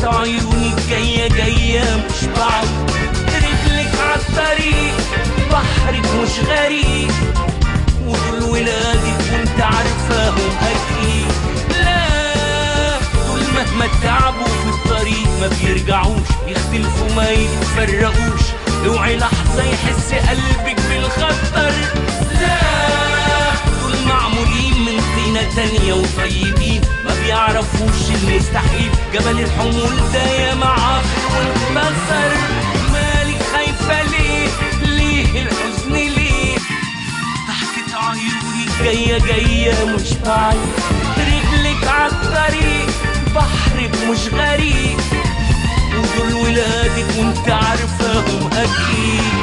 عيونك جاية جاية مش بعيد رجلك عالطريق بحرك مش غريب ودول ولادك وانت عارفاهم اكيد لا دول مهما تعبوا في الطريق ما بيرجعوش يختلفوا ما يتفرقوش اوعي لحظة يحس قلبك بالخطر لا دول معمولين من طينة تانية وطيبين ما بيعرفوش المستحيل جبل الحمول ده يا معافر وانتصر مالك خايفة ليه ليه الحزن ليه ضحكة عيونك جاية جاية مش بعيد رجلك عالطريق بحرك مش غريب ودول ولادك وانت عارفاهم اكيد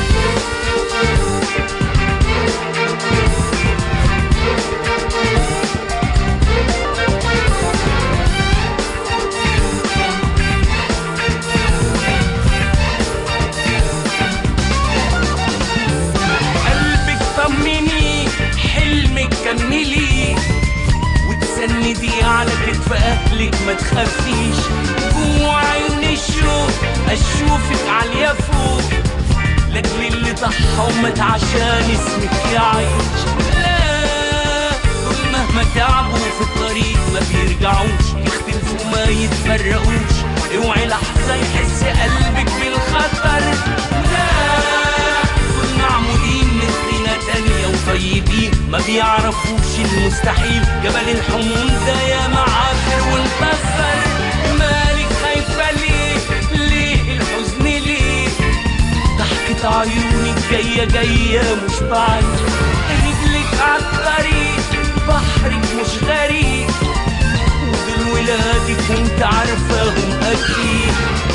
قلبك طمني حلمك كملي وتسندي على كتف اهلك ما تخافيش جوا عيون الشوق اشوفك عالية فوق لاجل اللي ضحى ومات عشان اسمك يعيش لا دول مهما تعبوا في الطريق ما بيرجعوش يختلفوا ما يتفرقوش اوعي لحظة يحس قلبك بالخطر لا دول معمولين من طينة تانية وطيبين ما بيعرفوش المستحيل جبل الحمول ده يا معافر وانتصر مالك خايفة ليه ليه الحزن ليه ضحكة عيونك جاية جاية مش بعيد رجلك عالطريق بحرك مش غريب ودول ولادك وانت عارفاهم اكيد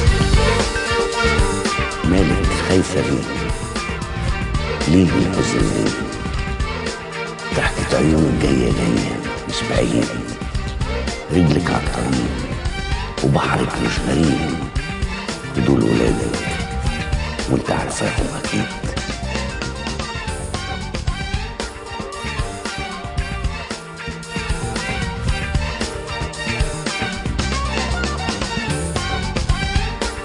مالك خايفة ليه ليه الحزن ليه ضحكة عيونك جاية جاية مش بعيد رجلك على الطريق وبحرك مش غريب ودول ولادك وانت عارفاهم اكيد